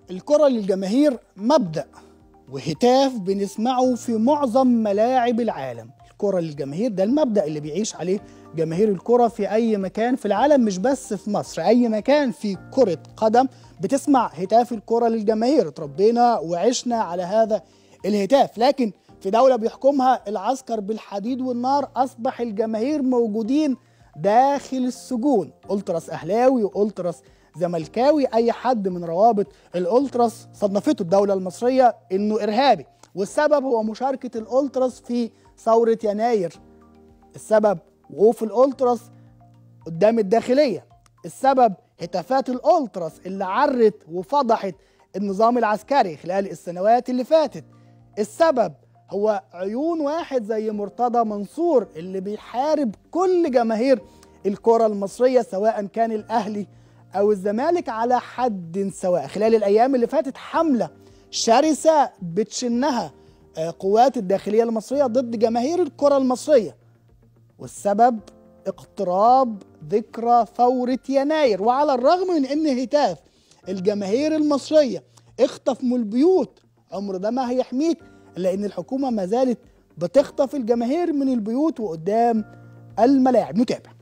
الكرة للجماهير مبدأ وهتاف بنسمعه في معظم ملاعب العالم الكرة للجماهير ده المبدأ اللي بيعيش عليه جماهير الكرة في أي مكان في العالم مش بس في مصر أي مكان في كرة قدم بتسمع هتاف الكرة للجماهير اتربينا وعشنا على هذا الهتاف لكن في دولة بيحكمها العسكر بالحديد والنار أصبح الجماهير موجودين داخل السجون ألتراس أهلاوي وألتراس زملكاوي أي حد من روابط الألتراس صنفته الدولة المصرية إنه إرهابي والسبب هو مشاركة الألتراس في ثورة يناير السبب وقوف الألتراس قدام الداخلية السبب هتافات الألتراس اللي عرت وفضحت النظام العسكري خلال السنوات اللي فاتت السبب هو عيون واحد زي مرتضى منصور اللي بيحارب كل جماهير الكرة المصرية سواء كان الأهلي أو الزمالك على حد سواء خلال الأيام اللي فاتت حملة شرسة بتشنها قوات الداخلية المصرية ضد جماهير الكرة المصرية والسبب اقتراب ذكرى ثورة يناير وعلى الرغم من ان هتاف الجماهير المصرية اخطف من البيوت عمر ده ما هيحميك لان الحكومة ما زالت بتخطف الجماهير من البيوت وقدام الملاعب نتابع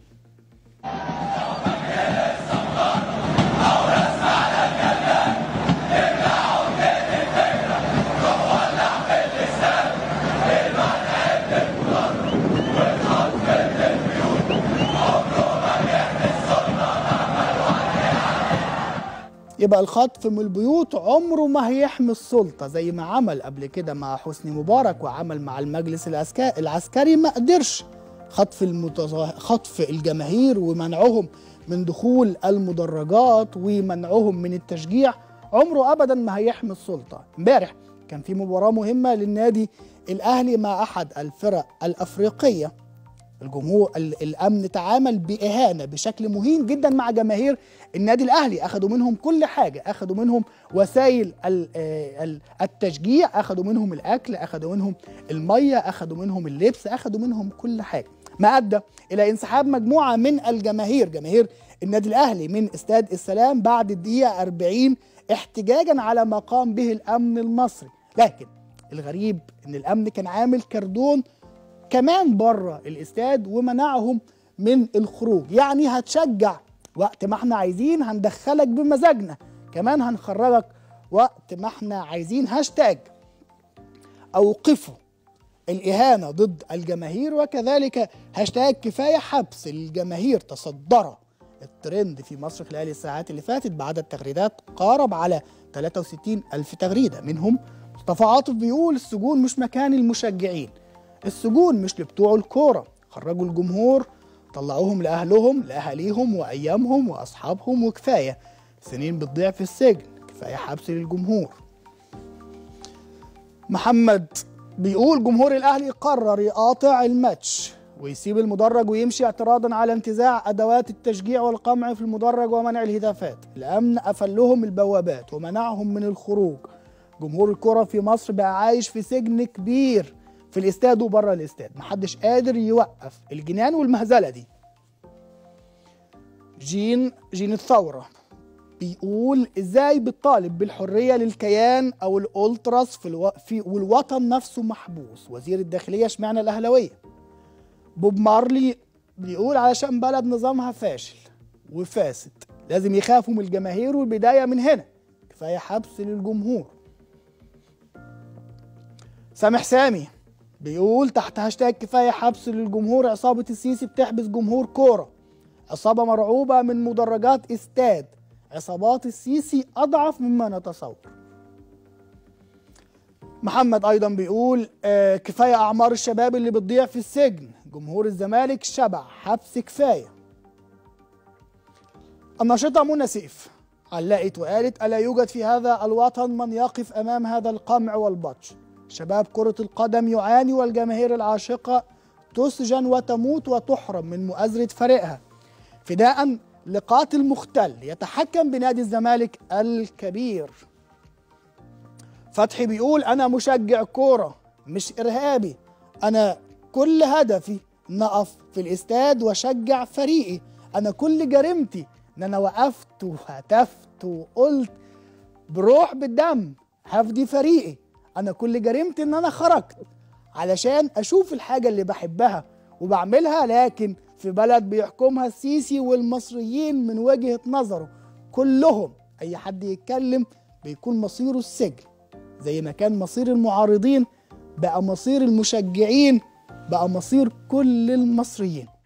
يبقى الخطف من البيوت عمره ما هيحمي السلطه زي ما عمل قبل كده مع حسني مبارك وعمل مع المجلس العسكري ما قدرش خطف المتظاه... خطف الجماهير ومنعهم من دخول المدرجات ومنعهم من التشجيع عمره ابدا ما هيحمي السلطه امبارح كان في مباراه مهمه للنادي الاهلي مع احد الفرق الافريقيه الجمهور الامن تعامل باهانه بشكل مهين جدا مع جماهير النادي الاهلي اخذوا منهم كل حاجه اخذوا منهم وسائل التشجيع اخذوا منهم الاكل اخذوا منهم الميه اخذوا منهم اللبس اخذوا منهم كل حاجه ما ادى الى انسحاب مجموعه من الجماهير جماهير النادي الاهلي من استاد السلام بعد الدقيقه 40 احتجاجا على ما قام به الامن المصري لكن الغريب ان الامن كان عامل كردون كمان بره الاستاد ومنعهم من الخروج يعني هتشجع وقت ما احنا عايزين هندخلك بمزاجنا كمان هنخرجك وقت ما احنا عايزين هاشتاج اوقفوا الاهانه ضد الجماهير وكذلك هاشتاج كفايه حبس الجماهير تصدر الترند في مصر خلال الساعات اللي فاتت بعدد تغريدات قارب على 63 ألف تغريدة منهم مصطفى عاطف بيقول السجون مش مكان المشجعين السجون مش لبتوع الكورة خرجوا الجمهور طلعوهم لأهلهم لأهاليهم وأيامهم وأصحابهم وكفاية سنين بتضيع في السجن كفاية حبس للجمهور محمد بيقول جمهور الأهلي قرر يقاطع الماتش ويسيب المدرج ويمشي اعتراضا على انتزاع أدوات التشجيع والقمع في المدرج ومنع الهتافات الأمن قفل لهم البوابات ومنعهم من الخروج جمهور الكرة في مصر بقى عايش في سجن كبير في الاستاد وبره الاستاد محدش قادر يوقف الجنان والمهزله دي جين جين الثوره بيقول ازاي بتطالب بالحريه للكيان او الالتراس في, الو... في والوطن نفسه محبوس وزير الداخليه اشمعنى الاهلاويه بوب مارلي بيقول علشان بلد نظامها فاشل وفاسد لازم يخافوا من الجماهير والبدايه من هنا كفايه حبس للجمهور سامح سامي بيقول تحت هاشتاج كفايه حبس للجمهور عصابه السيسي بتحبس جمهور كوره عصابه مرعوبه من مدرجات استاد عصابات السيسي اضعف مما نتصور محمد ايضا بيقول آه كفايه اعمار الشباب اللي بتضيع في السجن جمهور الزمالك شبع حبس كفايه الناشطه منى سيف علقت وقالت الا يوجد في هذا الوطن من يقف امام هذا القمع والبطش شباب كرة القدم يعاني والجماهير العاشقة تسجن وتموت وتحرم من مؤازرة فريقها فداء لقاتل مختل يتحكم بنادي الزمالك الكبير فتحي بيقول أنا مشجع كورة مش إرهابي أنا كل هدفي ان اقف في الاستاد واشجع فريقي انا كل جريمتي ان انا وقفت وهتفت وقلت بروح بالدم هفدي فريقي انا كل جريمتي ان انا خرجت علشان اشوف الحاجه اللي بحبها وبعملها لكن في بلد بيحكمها السيسي والمصريين من وجهه نظره كلهم اي حد يتكلم بيكون مصيره السجن زي ما كان مصير المعارضين بقى مصير المشجعين بقى مصير كل المصريين